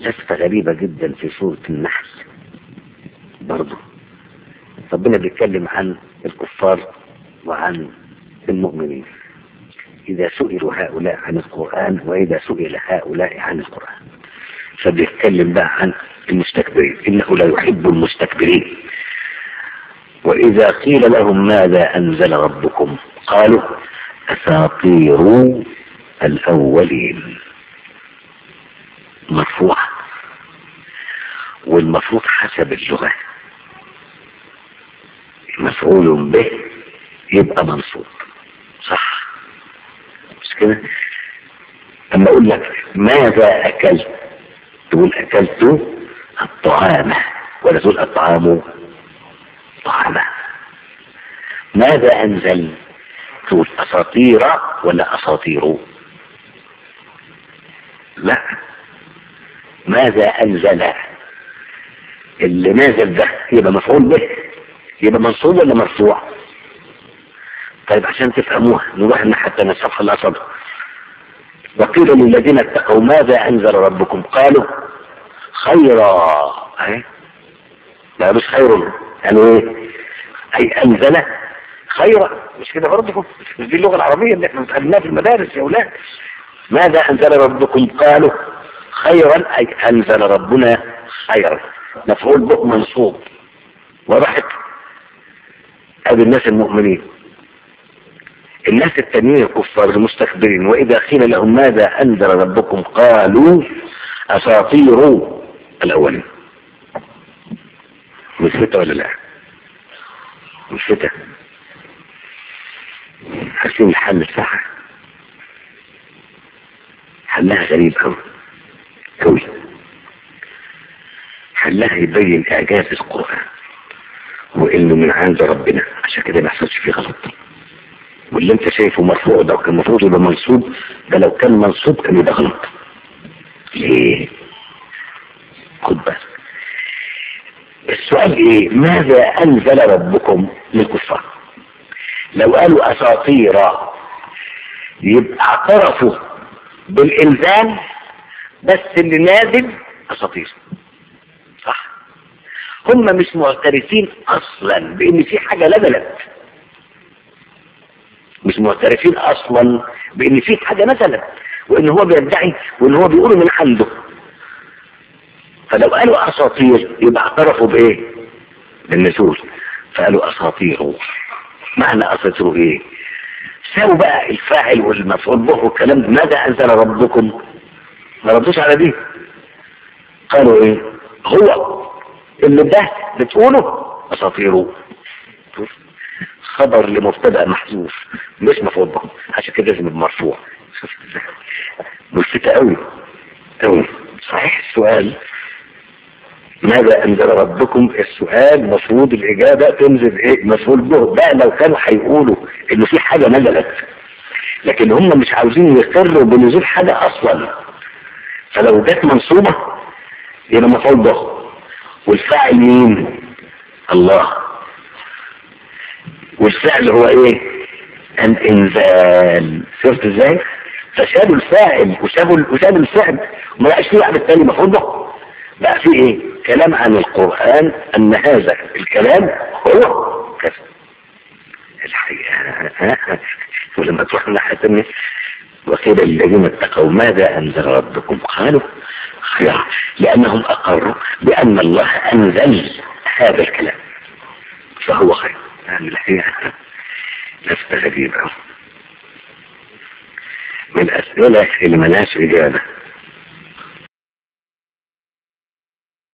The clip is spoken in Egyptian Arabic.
لفتة غريبة جدا في سورة النحل برضه ربنا بيتكلم عن الكفار وعن المؤمنين إذا سئلوا هؤلاء عن القرآن وإذا سئل هؤلاء عن القرآن فبيتكلم بقى عن المستكبرين إنه لا يحب المستكبرين وإذا قيل لهم ماذا أنزل ربكم قالوا أساطير الأولين مرفوعة والمفروض حسب اللغة مفعول به يبقى منصوب صح مش كده اما اقول لك ماذا اكلت تقول اكلت الطعام ولا تقول الطعام طعاما ماذا انزل تقول اساطير ولا اساطير لا ماذا انزل اللي نازل ده يبقى مفعول به يبقى منصوب ولا مرفوع طيب عشان تفهموها نروح الناحية الثانية الصفحة اللي أصابها وقيل للذين اتقوا ماذا أنزل ربكم قالوا خيرا أهي لا مش خير يعني ايه أي أنزل خيرا مش كده برضه مش دي اللغة العربية اللي احنا متعلمناها في المدارس يا أولاد ماذا أنزل ربكم قالوا خيرا أي أنزل ربنا خيرا مفعول به منصوب وضحت ادي الناس المؤمنين الناس التانيين الكفار المستكبرين واذا قيل لهم ماذا انزل ربكم قالوا اساطير الاولين مثبتة ولا لا مثبتة حاسين الحل بتاعها حلها غريب قوي قوي حلها يبين اعجاز القرآن وانه من عند ربنا عشان كده ما يحصلش فيه غلط واللي انت شايفه مرفوع ده كان المفروض يبقى منصوب ده لو كان منصوب كان يبقى غلط ليه خد بالك السؤال ايه ماذا انزل ربكم للكفار لو قالوا اساطير يبقى اعترفوا بالانزال بس اللي نازل اساطير صح هم مش معترفين اصلا بان في حاجة نزلت مش معترفين اصلا بان في حاجة نزلت وان هو بيدعي وان هو بيقوله من عنده فلو قالوا اساطير يبقى اعترفوا بايه بالنزول فقالوا اساطير معنى اساطير ايه ساووا بقى الفاعل والمفعول به والكلام ده ماذا انزل ربكم ما ردوش على دي قالوا ايه هو اللي ده بتقوله اساطيره خبر لمبتدا محذوف مش مفعول به عشان كده لازم يبقى مرفوع شفت ازاي ملفتة قوي قوي صحيح السؤال ماذا انزل ربكم السؤال مفروض الاجابة تنزل ايه مفعول به ده لو كانوا هيقولوا انه في حاجة نزلت لكن هم مش عاوزين يقروا بنزول حاجة اصلا فلو جت منصوبة يبقى مفعول به والفاعل مين الله والفعل هو ايه الانزال شفت ازاي فشالوا الفاعل وشابوا وشالوا الفعل وما بقاش في واحد التاني مفعول به بقى في ايه كلام عن القرآن ان هذا الكلام هو كذا الحقيقة ولما تروح الناحية الثانية وقيل الذين اتقوا ماذا انزل ربكم قالوا خير لانهم اقروا بان الله انزل هذا الكلام فهو خير يعني الحقيقة لفتة غريبة من الأسئلة اللي ملهاش إجابة